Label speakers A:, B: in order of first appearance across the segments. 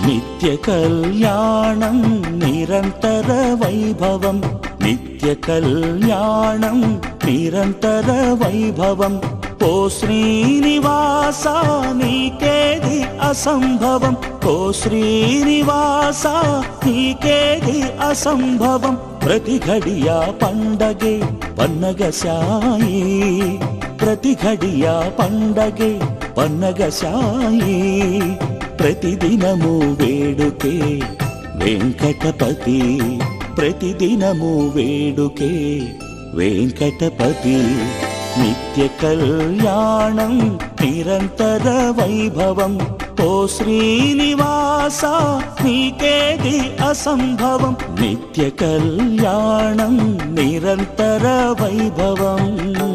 A: నిత్య కళ్యాణం నిరంతర వైభవం నిత్య కళ్యాణం నిరంతర వైభవం ఓ శ్రీనివాస నీకేది అసంభవం ఓ శ్రీనివాస నీకేది అసంభవం ప్రతి ఘడియా పండగే పన్నగ సాయి ప్రతి ఘడియా పండగే పన్నగ సాయి ప్రతిదినము వేడుకే వెంకటపతి ప్రతిదినము వేడుకే వెంకటపతి నిత్య కళ్యాణం నిరంతర వైభవం ఓ శ్రీనివాస నీకేది అసంభవం నిత్య కళ్యాణం నిరంతర వైభవం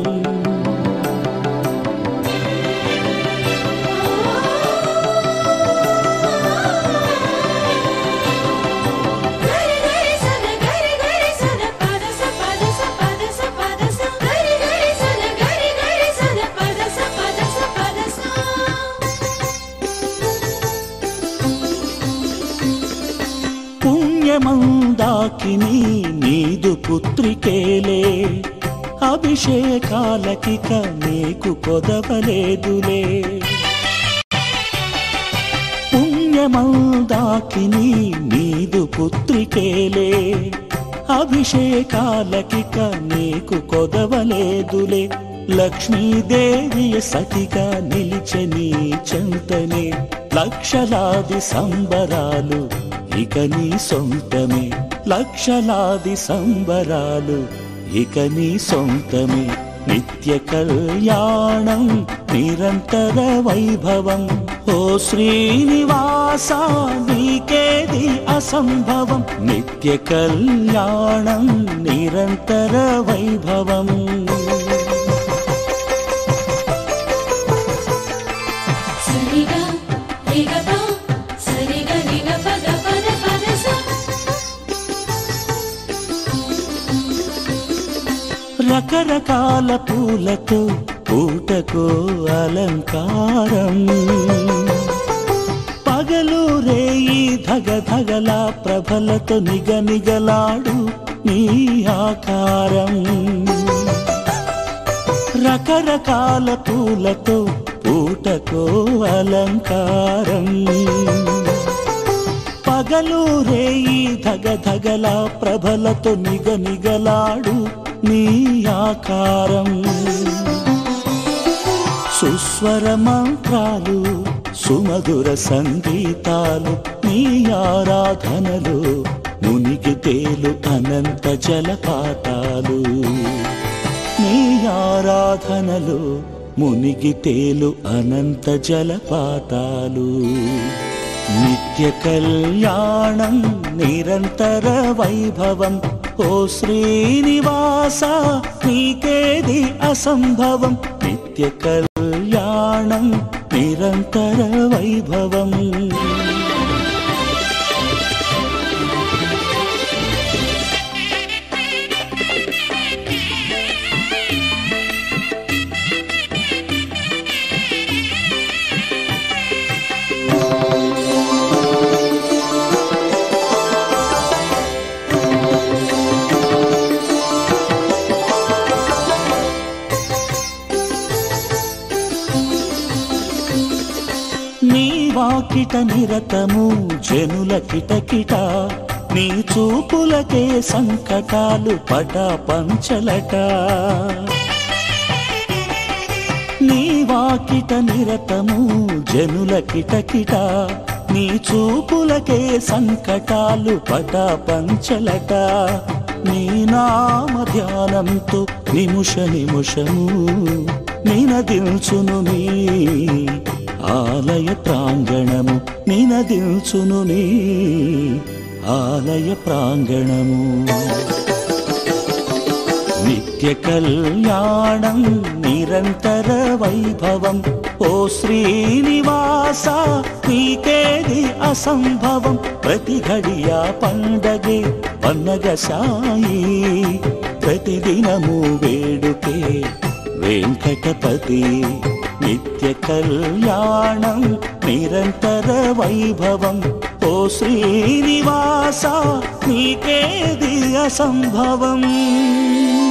B: గరి గరి సన గరి గరి సన పద స పద స పద స పద స గరి గరి సన గరి గరి సన పద స పద స పద స
A: పుణ్యమందాకిని నీదు పుత్రికేలే అభిషేకాలకిక నీకు కొదవలేదులే పుణ్యమందాకిని నీదు పుత్రికేలే అభిషేకాలకిక నీకు కొదవలేదులే లక్ష్మీదేవియ సతిగా నిలిచని చెంతనే లక్షలాది సంబరాలు ఇక నీ సొంతమే లక్షలాది సంబరాలు ఇక నీ సొంతమే నిత్య కళ్యాణం నిరంతర వైభవం ఓ శ్రీనివాస నీకేది అసంభవం నిత్య కళ్యాణం నిరంతర వైభవం
B: సరిగా రిగప సరిగా రిగ పద పద పద స
A: రకరకాల పూలతో పూటకో అలంకారం పగలు రేయి ధగ ధగల ప్రభలతో నిగ నిగలాడు నీ ఆకారం రకరకాల పూలతో పూటకో అలంకారం పగలు రేయి ధగ ధగల ప్రభలతో నిగ నిగలాడు నీ ఆకారం సుస్వర మంత్రాలు సుమధుర సంగీతాలు నీ ఆరాధనలు మునిగి తేలు అనంత జలపాతాలు నీ ఆరాధనలు మునిగి తేలు అనంత జలపాతాలు నిత్య కళ్యాణం నిరంతర వైభవం ఓ శ్రీనివాస నీకేది అసంభవం నిత్య కళ్యాణం నిరంతర వైభవం నీ వాకిట నిరతము జనుల కిటకిట నీ చూపులకే సంకటాలు పట పంచలట నీ వాకిట నిరతము జనుల కిటకిట నీ చూపులకే సంకటాలు పట పంచలట నీ నామ ధ్యానంతో నిముష నిముషము నినదిల్చును నీ ఆలయ ప్రాంగణము నినదిల్చును నీ ఆలయ ప్రాంగణము నిత్య కళ్యాణం నిరంతర వైభవం ఓ శ్రీనివాస నీకేది అసంభవం ప్రతి ఘడియా పండగే పన్నగ సాయి ప్రతిదినము వేడుకే వెంకటపతి నిత్య కళ్యాణం నిరంతర వైభవం ఓ శ్రీనివాస నీకేది అసంభవం